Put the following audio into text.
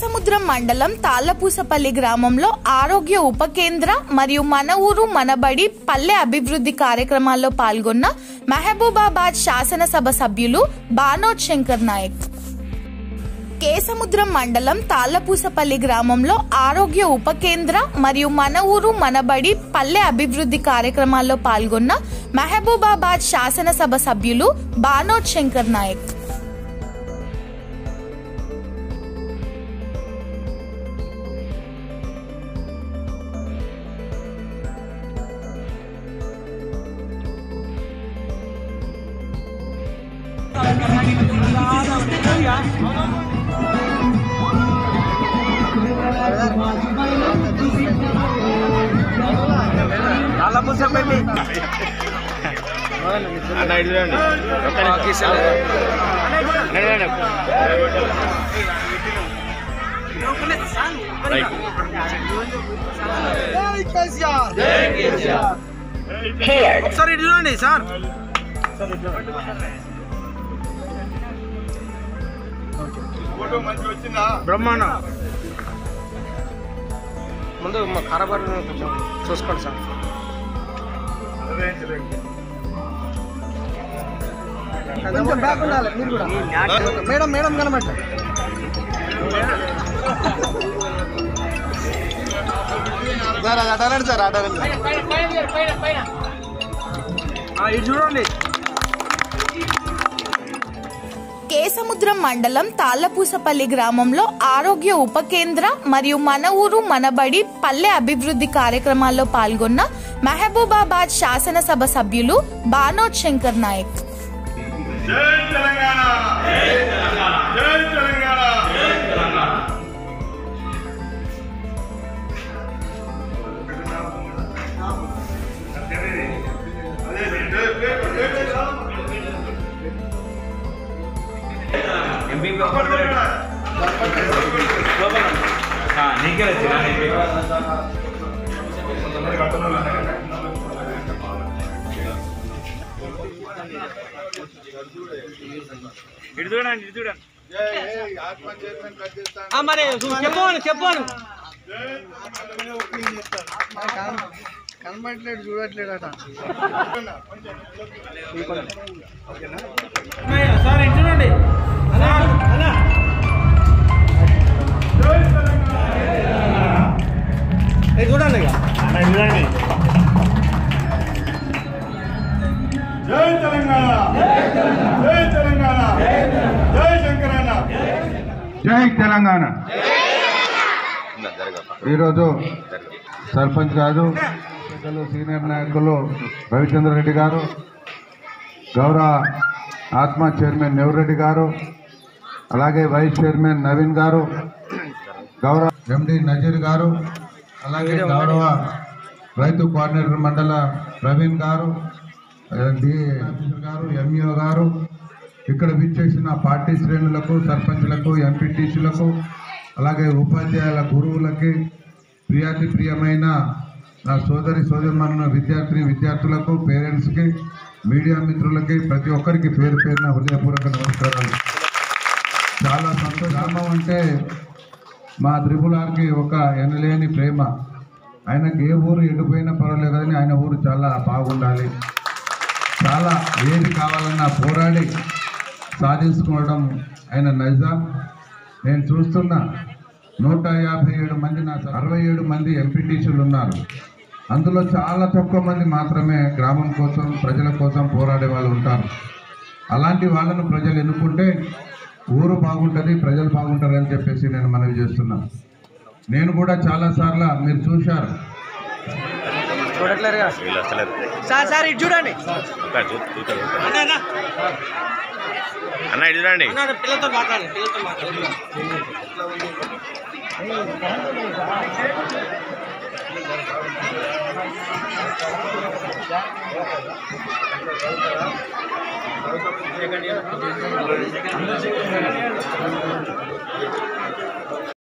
కేసముద్రం మండలం తాళ్లపూసపల్లి గ్రామంలో ఆరోగ్య ఉప కేంద్ర మరియు మన ఊరు మనబడి పల్లె అభివృద్ధి కార్యక్రమాల్లో పాల్గొన్న మహబూబాబాద్ శాసనసభ సభ్యులు బానోద్ శంకర్ నాయక్ కేసముద్రం మండలం తాళ్లపూసపల్లి గ్రామంలో ఆరోగ్య ఉప కేంద్ర మరియు మన ఊరు మనబడి పల్లె అభివృద్ధి కార్యక్రమాల్లో పాల్గొన్న మహబూబాబాద్ శాసనసభ సభ్యులు బానోద్ శంకర్ నాయక్ నల్లపూసపల్లి అన్న ఇటు చూడండి ఒక్క నిమిషం. నడవండి. రైట్. ఒకసారి ఇటు చూడండి సార్ బ్రహ్మాండం ముందు మా ఖరాబ్ కొంచెం చూసుకోండి సార్ కొంచెం బ్యాక్ ఉండాలి మీరు కూడా మేడం మేడం కనబట్ట సార్ అది అటారండి సార్ అటారండి ఇటు చూడండి కేసముద్రం మండలం తాళ్లపూసపల్లి గ్రామంలో ఆరోగ్య ఉప కేంద్ర మరియు మన ఊరు మనబడి పల్లె అభివృద్ధి కార్యక్రమాల్లో పాల్గొన్న మహబూబాబాద్ శాసనసభ సభ్యులు బానోద్ శంకర్ నాయక్ జై తెలంగాణ జై తెలంగాణ ఇటు చూడండి ఇటు చూడండి మరి చెప్పాను చెప్పాను కనబడట్లేడు చూడట్లేడట సార్ ఇటు చూడండి ఇది చూడండి ఇక జై తెలంగాణ జై తెలంగాణ జై శంకరన్న జై తెలంగాణ ఈరోజు సర్పంచ్ గారు పెద్దలు సీనియర్ నాయకులు రవిచంద్ర రెడ్డి గారు గౌరవ ఆత్మ చైర్మన్ నెవరెడ్డి గారు అలాగే వైస్ చైర్మన్ నవీన్ గారు గౌరవ ఎండి నజీర్ గారు అలాగే గౌరవ రైతు కోఆర్డినేటర్ మండల ప్రవీణ్ గారు డి గారు ఎంఈఓ గారు ఇక్కడ విచ్చేసిన పార్టీ శ్రేణులకు సర్పంచ్లకు ఎంపీటీసీలకు అలాగే ఉపాధ్యాయుల గురువులకి ప్రియాతి ప్రియమైన నా సోదరి సోదరుమన్న విద్యార్థిని విద్యార్థులకు పేరెంట్స్కి మీడియా మిత్రులకి ప్రతి ఒక్కరికి పేరు పేరున హృదయపూర్వక నమస్కారాలు చాలా సంతోషం గ్రామం అంటే మా త్రిపుల్ ఆర్కి ఒక ఎనలేని ప్రేమ ఆయనకి ఏ ఊరు ఎండిపోయినా పర్వాలేదు కానీ ఆయన ఊరు చాలా బాగుండాలి చాలా ఏది కావాలన్నా పోరాడి సాధించుకోవడం ఆయన నైజాం నేను చూస్తున్నా నూట యాభై ఏడు మంది నా అరవై ఏడు మంది ఎంపీటీసీలు ఉన్నారు అందులో చాలా తక్కువ మంది మాత్రమే గ్రామం కోసం ప్రజల కోసం పోరాడే వాళ్ళు ఉంటారు అలాంటి వాళ్ళను ప్రజలు ఎన్నుకుంటే ఊరు బాగుంటుంది ప్రజలు బాగుంటారు అని చెప్పేసి నేను మనవి చేస్తున్నా నేను కూడా చాలాసార్లు మీరు చూశారు చూడట్లేరుగా వీళ్ళు వస్తలేరు సార్ సార్ ఇటు చూడండి ఒక్క చూ- చూస్తారు, చూస్తారు. అన్న ఇటు చూడండి పిల్లలతో మాట్లాడండి పిల్లలతో మాట్లాడండి